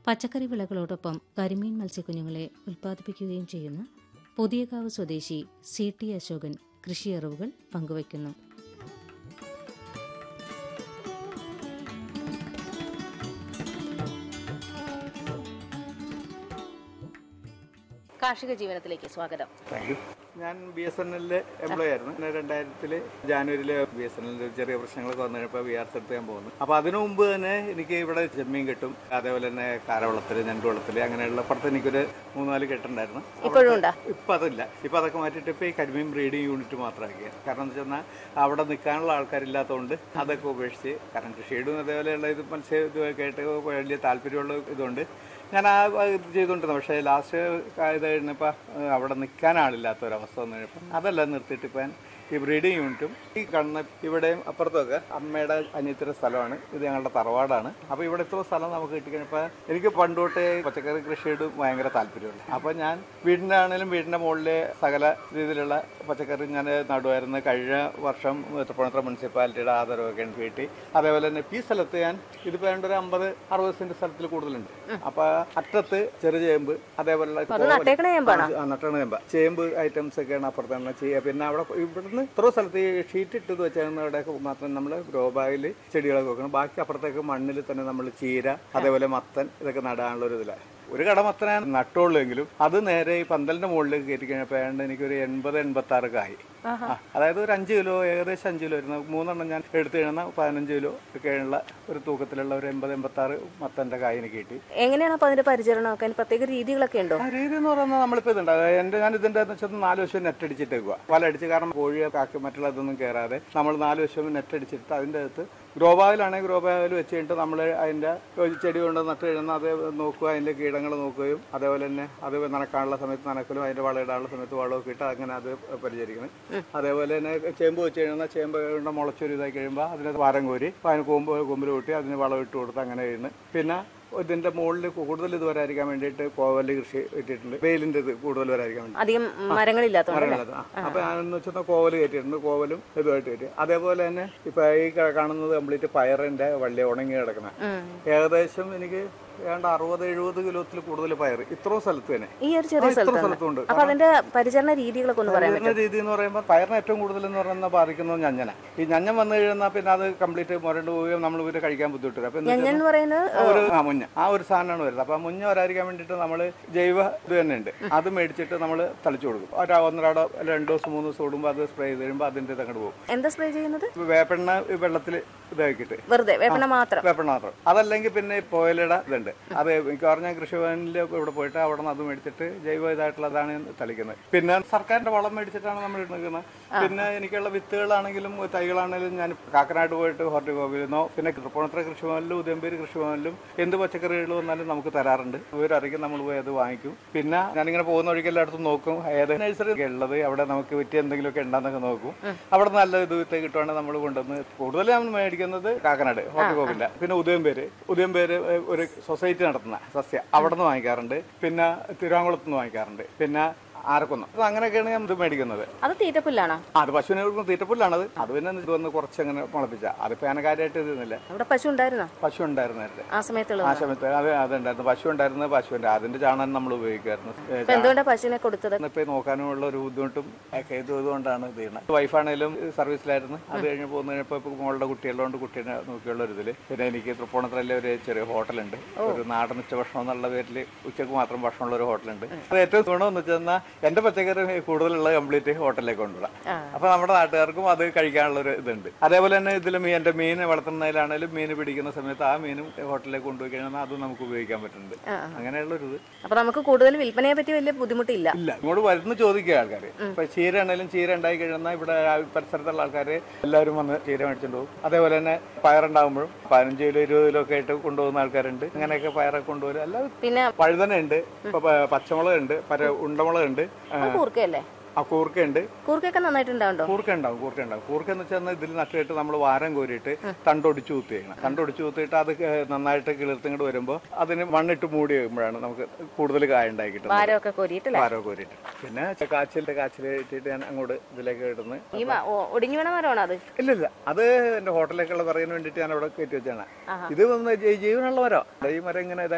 പച്ചക്കറി വിളകളോടൊപ്പം കരിമീൻ മത്സ്യക്കുഞ്ഞുങ്ങളെ ഉൽപ്പാദിപ്പിക്കുകയും ചെയ്യുന്ന പുതിയകാവ് സ്വദേശി സി ടി അശോകൻ കൃഷിയറിവുകൾ പങ്കുവയ്ക്കുന്നു കാർഷിക ജീവനത്തിലേക്ക് സ്വാഗതം താങ്ക് യു ഞാൻ ബി എസ് എൻ എല്ലിലെ എംപ്ലോയി ആയിരുന്നു പിന്നെ രണ്ടായിരത്തില് ജാനുവരിയിൽ ബി എസ് എൻ എല്ലിൽ ചെറിയ പ്രശ്നങ്ങളൊക്കെ വന്നു കഴിഞ്ഞപ്പോൾ ബി ആർ എസ് എടുത്ത് ഞാൻ പോകുന്നു അപ്പോൾ അതിനു മുമ്പ് തന്നെ എനിക്ക് ഇവിടെ ചെമ്മീൻ കിട്ടും അതേപോലെ തന്നെ കാരവളത്തിൽ ഞണ്ടുവളത്തിൽ അങ്ങനെയുള്ള പുറത്ത് എനിക്കൊരു മൂന്നാല് കെട്ടുണ്ടായിരുന്നു ഇപ്പോഴും ഉണ്ടോ ഇപ്പം അതില്ല ഇപ്പം അതൊക്കെ മാറ്റിയിട്ട് ഇപ്പോൾ ഈ കരിമീൻ ബ്രീഡിംഗ് യൂണിറ്റ് മാത്രമാക്കിയ കാരണം എന്ന് വെച്ചാൽ അവിടെ നിൽക്കാനുള്ള ആൾക്കാരില്ലാത്തതുകൊണ്ട് അതൊക്കെ ഉപേക്ഷിച്ച് കാരണം കൃഷിയിടും അതേപോലെയുള്ള ഇത് മത്സ്യ ഇതൊക്കെ ആയിട്ട് വലിയ താല്പര്യമുള്ള ഇതുകൊണ്ട് ഞാൻ ആ ഇത് ചെയ്തുകൊണ്ടിരുന്നു പക്ഷേ ലാസ്റ്റ് ഇത് കഴിഞ്ഞപ്പോൾ അവിടെ നിൽക്കാൻ ആളില്ലാത്ത ഒരവസ്ഥ വന്നു കഴിഞ്ഞപ്പോൾ അതെല്ലാം നിർത്തിയിട്ട് ഇപ്പം ഞാൻ ഈ ബ്രീഡിംഗ് യൂണിറ്റും ഈ കാണുന്ന ഇവിടെയും അപ്പുറത്തൊക്കെ അമ്മയുടെ അനിയത്തിയുടെ സ്ഥലമാണ് ഇത് ഞങ്ങളുടെ തറവാടാണ് അപ്പോൾ ഇവിടെ ഇത്ര സ്ഥലം നമുക്ക് കിട്ടിക്കഴിഞ്ഞപ്പോൾ എനിക്ക് പണ്ട് തൊട്ടേ പച്ചക്കറി കൃഷിയോട് ഭയങ്കര താല്പര്യമുണ്ട് അപ്പോൾ ഞാൻ വീടിൻ്റെ ആണെങ്കിലും വീടിൻ്റെ മുകളിലെ സകല രീതിയിലുള്ള പച്ചക്കറി ഞാൻ നടുവായിരുന്നു കഴിഞ്ഞ വർഷം തൃപ്പൂണിത്തുറ മുനിസിപ്പാലിറ്റിയുടെ ആദരവൊക്കെ എനിക്ക് കിട്ടി അതേപോലെ തന്നെ ഈ സ്ഥലത്ത് ഞാൻ ഇതിപ്പോൾ ഏതാണ്ട് ഒരു അമ്പത് അറുപത് സെന്റ് സ്ഥലത്തിൽ കൂടുതലുണ്ട് അപ്പോൾ അറ്റത്ത് ചെറു ചേമ്പ് അതേപോലുള്ള അത് നട്ടേക്കണ ചേമ്പാണോ ആ, നട്ടണ ചേമ്പ ചേമ്പ് ഐറ്റംസ് ഒക്കെയാണ് അപ്പുറത്താണ് ചെയ്യുക പിന്നെ അവിടെ ഇവിടുന്ന് ഇത്ര സ്ഥലത്ത് ഈ ഷീറ്റ് ഇട്ടത് വെച്ചാൽ അവിടെയൊക്കെ മാത്രം നമ്മൾ ഗ്രോ ബാഗിൽ ചെടികളൊക്കെ വെക്കണം ബാക്കി അപ്പുറത്തേക്ക് മണ്ണിൽ തന്നെ നമ്മൾ ചീര അതേപോലെ മത്തൻ ഇതൊക്കെ നടാനുള്ള ഒരു ഇതിലാണ് ഒരു കട മത്തനാണ് നട്ടുള്ളൂ എങ്കിലും അത് നേരെ ഈ പന്തലിന്റെ മുകളിലേക്ക് കയറ്റി കഴിഞ്ഞപ്പോൾ ഏതാണ്ട് എനിക്കൊരു എൺപത് എൺപത്തി ആറ് കായ് ആ, അതായത് ഒരു അഞ്ച് കിലോ ഏകദേശം അഞ്ച് കിലോ വരുന്ന മൂന്നെണ്ണം ഞാൻ എടുത്തു കഴിയുന്ന പതിനഞ്ച് കിലോ ഒക്കെയുള്ള ഒരു തൂക്കത്തിലുള്ള ഒരു എൺപത് എൺപത്തി ആറ് മത്തന്റെ കായ് എനിക്ക് കിട്ടി എങ്ങനെയാണ് അപ്പൊ അതിന്റെ പരിചരണമൊക്കെ അതിന് പ്രത്യേക രീതികളൊക്കെ ഉണ്ടോ ആ രീതി എന്ന് പറയുന്നത് നമ്മളിപ്പോൾ ഇതുണ്ട് അതായത് എൻ്റെ ഞാൻ ഇതിൻ്റെ എന്ന് വെച്ചാൽ നാല് വശവും നെറ്റ് അടിച്ചിട്ടേക്കുക വല അടിച്ച് കാരണം കോഴിയോ കാക്കി മറ്റുള്ള ഇതൊന്നും കയറാതെ നമ്മൾ നാല് വശവും നെറ്റ് അടിച്ചിട്ട് അതിൻ്റെ അകത്ത് ഗ്രോ ബാഗിലാണെങ്കിൽ ഗ്രോ ബാഗിൽ വെച്ച് കഴിഞ്ഞിട്ട് നമ്മൾ അതിൻ്റെ ഒരു ചെടി കൊണ്ട് നട്ട് കഴിയുന്ന അത് നോക്കുക അതിൻ്റെ കീടങ്ങൾ നോക്കുകയും അതേപോലെ തന്നെ അത് നനക്കാനുള്ള സമയത്ത് നനക്കലും അതിൻ്റെ വളമിടാനുള്ള സമയത്ത് വളമൊക്കെ ഇട്ട് അങ്ങനെ അത് പരിചരിക്കണം അതേപോലെ തന്നെ ചേമ്പ് വെച്ച് കഴിയുന്ന ചേമ്പ് കൊണ്ട് മുളച്ചൊരു ഇതായി കഴിയുമ്പോൾ അതിന് വാരം കോരി അപ്പോൾ അതിന് കൊമ്പ് കൊമ്പിൽ കൂട്ടി അതിന് വളം ഇട്ട് കൊടുത്ത് അങ്ങനെ ചെയ്യുന്നു പിന്നെ ഇതിന്റെ മുകളിൽ കൂടുതൽ ഇത് വരാതിരിക്കാൻ വേണ്ടിയിട്ട് കോവല് കൃഷി ഇട്ടിട്ടുണ്ട് വെയിലിന്റെ ഇത് കൂടുതൽ വരാതിരിക്കാൻ വേണ്ടി അധികം മരങ്ങളില്ലാത്തോണ്ട് മരങ്ങളത് ആ. അപ്പൊ ഞാനെന്ന് വെച്ചാൽ കോവല് കയറ്റിയിട്ടുണ്ട് കോവലും ഇതുമായിട്ട് കയറ്റി അതേപോലെ തന്നെ ഇപ്പൊ ഈ ക- കാണുന്നത് കംപ്ലീറ്റ് പയറിന്റെ വള്ളി ഉണങ്ങി കിടക്കുന്ന ഏകദേശം എനിക്ക് ഏതാണ്ട് അറുപത് എഴുപത് കിലോത്തിൽ കൂടുതൽ പയർ ഇത്രയും സ്ഥലത്ത് തന്നെ ഈ ഒരു ചെറിയ ആ, ഇത്ര സ്ഥലത്താണ് സ്ഥലത്തുണ്ട് അപ്പൊ അതിന്റെ പരിചരണ രീതികളൊക്കെ ഒന്ന് പറയാൻ വരുന്ന രീതി എന്ന് പറയുമ്പോൾ പയറിന് ഏറ്റവും കൂടുതൽ എന്ന് പറയുന്നത് ബാധിക്കുന്നത് ഞഞ്ഞന ഈ ഞഞ്ഞൻ വന്നു കഴിഞ്ഞാൽ പിന്നെ അത് കംപ്ലീറ്റ് മുരണ്ട് പോവുകയും നമ്മൾ ഇവര് കഴിക്കാൻ ബുദ്ധിമുട്ടില്ല അപ്പൊ എന്ന് ഞഞ്ഞൻ എന്ന് പറയുന്നത് ആ ഒരു ആ മുഞ്ഞ ആ ഒരു സാധനമാണ് വരുന്നത് അപ്പൊ ആ മുഞ്ഞ വരാതിരിക്കാൻ വേണ്ടിയിട്ട് നമ്മൾ ജൈവ ഇത് തന്നെ ഉണ്ട് അത് മേടിച്ചിട്ട് നമ്മൾ തളിച്ചു കൊടുക്കും ഒരു ഒന്നരാടോ അല്ല രണ്ടു ദിവസം മൂന്ന് ദിവസം ഓടുമ്പോൾ അത് സ്പ്രേ ചെയ്ത് കഴിയുമ്പോൾ അതിന്റെ ഇത് അങ്ങോട്ട് പോകും എന്താ സ്പ്രേ ചെയ്യുന്നത് ഇപ്പൊ വേപ്പെണ്ണ വെള്ളത്തിൽ ഇതാക്കിയിട്ട് വെറുതെ വേപ്പണ മാത്രം വേപ്പെണ്ണ മാത്രം അതല്ലെങ്കിൽ പിന്നെ പോയിലയുടെ ഇതുണ്ട് അത് മിക്കവാറും ഞാൻ കൃഷിഭവനിൽ ഇവിടെ പോയിട്ട് അവിടെ നിന്ന് അത് മേടിച്ചിട്ട് ജൈവ ഇതായിട്ടുള്ളതാണ് ഞാൻ തളിക്കുന്നത് പിന്നെ സർക്കാരിന്റെ വളം മേടിച്ചിട്ടാണ് നമ്മൾ നിൽക്കുന്നത് പിന്നെ എനിക്കുള്ള വിത്തുകളാണെങ്കിലും തൈകളാണെങ്കിലും ഞാൻ കാക്കനാട് പോയിട്ട് ഹോർട്ടികോപ്പിൽ നിന്നോ പിന്നെ തൃപ്പൂണിത്തുറ കൃഷിഭവനിലും ഉദയംപേര് കൃഷിഭവനിലും എന്ത് പച്ചക്കറികൾ വന്നാലും നമുക്ക് തരാറുണ്ട് ഇവരറിയിക്കും നമ്മൾ പോയി അത് വാങ്ങിക്കും പിന്നെ ഞാനിങ്ങനെ പോകുന്ന വഴിക്ക് എല്ലായിടത്തും നോക്കും ഏത് നഴ്സറി ഉള്ളത് അവിടെ നമുക്ക് പറ്റിയ എന്തെങ്കിലുമൊക്കെ ഉണ്ടെന്നൊക്കെ നോക്കും അവിടെ നല്ല ഇത് വിത്ത് കിട്ടുവാണെങ്കിൽ നമ്മൾ കൊണ്ടുവന്ന് കൂടുതൽ നമ്മൾ മേടിക്കുന്നത് കാക്കനാട് ഹോർട്ടികോപ്പില്ല പിന്നെ ഉദയംപേര് ഉദയംപേര് ഒരു സൊസൈറ്റി നടത്തുന്ന സസ്യ അവിടെ നിന്ന് വാങ്ങിക്കാറുണ്ട് പിന്നെ തിരുവാങ്കുളത്ത് നിന്ന് വാങ്ങിക്കാറുണ്ട് പിന്നെ ആരക്കൊന്ന് അത് അങ്ങനെയൊക്കെയാണ് ഞാൻ ഇത് മേടിക്കുന്നത് അത് തീറ്റപ്പുല്ലാണോ ആ, അത് പശുവിനെ കൊടുക്കുന്ന തീറ്റപ്പുല്ലാണത് അത് പിന്നെ ഇത് വന്ന് കുറച്ച് അങ്ങനെ മുളപ്പിച്ച അതിപ്പോ ഞാൻ കാര്യമായിട്ട് ഇതൊന്നുമില്ല അവിടെ പശു ഉണ്ടായിരുന്നോ പശു ഉണ്ടായിരുന്നു നേരത്തെ ആ സമയത്തുള്ളത് ആ സമയത്ത് അത് അതുണ്ടായിരുന്നു പശു ഉണ്ടായിരുന്നു പശുവിന്റെ അതിന്റെ ചാണകം നമ്മൾ ഉപയോഗിക്കുമായിരുന്നു ഏ, അപ്പൊ എന്തുകൊണ്ടാ പശുവിനെ കൊടുത്തത് ഇപ്പൊ നോക്കാനുമുള്ള ഒരു ബുദ്ധിമുട്ടും ഒക്കെ ഇതുകൊണ്ടാണ് ഇത് ചെയ്യുന്നത് വൈഫാണേലും സർവീസിലായിരുന്നു അത് കഴിഞ്ഞ് പോകുന്ന കഴിഞ്ഞപ്പോൾ ഇപ്പൊ മോളുടെ കുട്ടികളുണ്ട് കുട്ടീനെ നോക്കിയുള്ള ഒരു ഇതില് പിന്നെ എനിക്ക് തൃപ്പൂണിത്തറയിലെ ഒരു ചെറിയ ഹോട്ടലുണ്ട് ഒരു നാടൻ ഉച്ചഭക്ഷണം എന്നുള്ള പേരിൽ ഉച്ചക്ക് മാത്രം ഭക്ഷണമുള്ള ഒരു ഹോട്ടലുണ്ട് അത് ഏറ്റവും ഗുണമെന്ന് വെച്ചാൽ എന്റെ പച്ചക്കറി കൂടുതലുള്ള കംപ്ലീറ്റ് ഹോട്ടലിലേക്ക് കൊണ്ടുവിടാം അപ്പൊ നമ്മുടെ നാട്ടുകാർക്കും അത് കഴിക്കാനുള്ള ഒരു ഇതുണ്ട് അതേപോലെ തന്നെ ഇതിൽ മീൻ എന്റെ മീൻ വളർത്തുന്നതിലാണെങ്കിലും മീൻ പിടിക്കുന്ന സമയത്ത് ആ മീനും ഹോട്ടലിലേക്ക് കൊണ്ടുപോയി കഴിഞ്ഞാൽ അതും നമുക്ക് ഉപയോഗിക്കാൻ പറ്റുന്നുണ്ട് അങ്ങനെയുള്ള ഒരു ഇത് അപ്പൊ നമുക്ക് കൂടുതൽ വിൽപ്പനയെ പറ്റി വലിയ ബുദ്ധിമുട്ടില്ല ഇല്ല ഇങ്ങോട്ട് വരുന്ന ചോദിക്കുക ആൾക്കാർ ഇപ്പൊ ചീര ആണെങ്കിലും ചീര ഉണ്ടായി കഴിയുന്ന ഇവിടെ ആ പരിസരത്തുള്ള ആൾക്കാർ എല്ലാവരും വന്ന് ചീര മേടിച്ചിട്ട് പോകും അതേപോലെ തന്നെ പയറുണ്ടാകുമ്പോഴും പതിനഞ്ച് കിലോ ഇരുപത് കിലോ ഒക്കെ ആയിട്ട് കൊണ്ടുപോകുന്ന ആൾക്കാരുണ്ട് അങ്ങനെയൊക്കെ പയറൊക്കെ കൊണ്ടുവരും അല്ലാതെ പിന്നെ വഴുതന ഉണ്ട് ഇപ്പൊ പ- പച്ചമുളക് ഉണ്ട് പര ഉണ്ടമുളക് ഉണ്ട് അത് കൂർക്കയല്ലേ ആ കൂർക്കയുണ്ട് കൂർക്കയൊക്കെ നന്നായിട്ടുണ്ടാവുണ്ടോ കൂർക്ക ഉണ്ടാവും കൂർക്ക ഉണ്ടാവും കൂർക്ക എന്ന് വെച്ചാൽ ഇതിൽ നട്ടിട്ട് നമ്മൾ വാരം കോരിയിട്ട് തണ്ടൊടിച്ച് കുത്തി ചെയ്യണം തണ്ടൊടിച്ച് കുത്തിയിട്ട് അത് ക- നന്നായിട്ട് കിളിർത്തിങ്ങോട്ട് വരുമ്പോൾ അതിന് മണ്ണിട്ട് മൂടി കഴിയുമ്പോഴാണ് നമുക്ക് കൂടുതൽ കായ ഉണ്ടായി കിട്ടുന്നത് ഭാരമൊക്കെ കോരിയിട്ടില്ലേ വാരം കോരിയിട്ട് പിന്നെ കാച്ചിലിന്റെ കാച്ചിൽ ഇട്ടിട്ട് ഞാൻ അങ്ങോട്ട് ഇതിലേക്ക് ഇടുന്നു ഈ മ- ഒ- ഒടിഞ്ഞു വീണ മരമാണോ അത് ഇല്ല ഇല്ല അത് എന്റെ ഹോട്ടലിലേക്കുള്ള പറയാൻ വേണ്ടിയിട്ട് ഞാൻ അവിടെ കയറ്റി വെച്ചാണ് ഇത് വന്ന് ജീ- ജീവനുള്ള മരം ഈ മരം ഇങ്ങനെ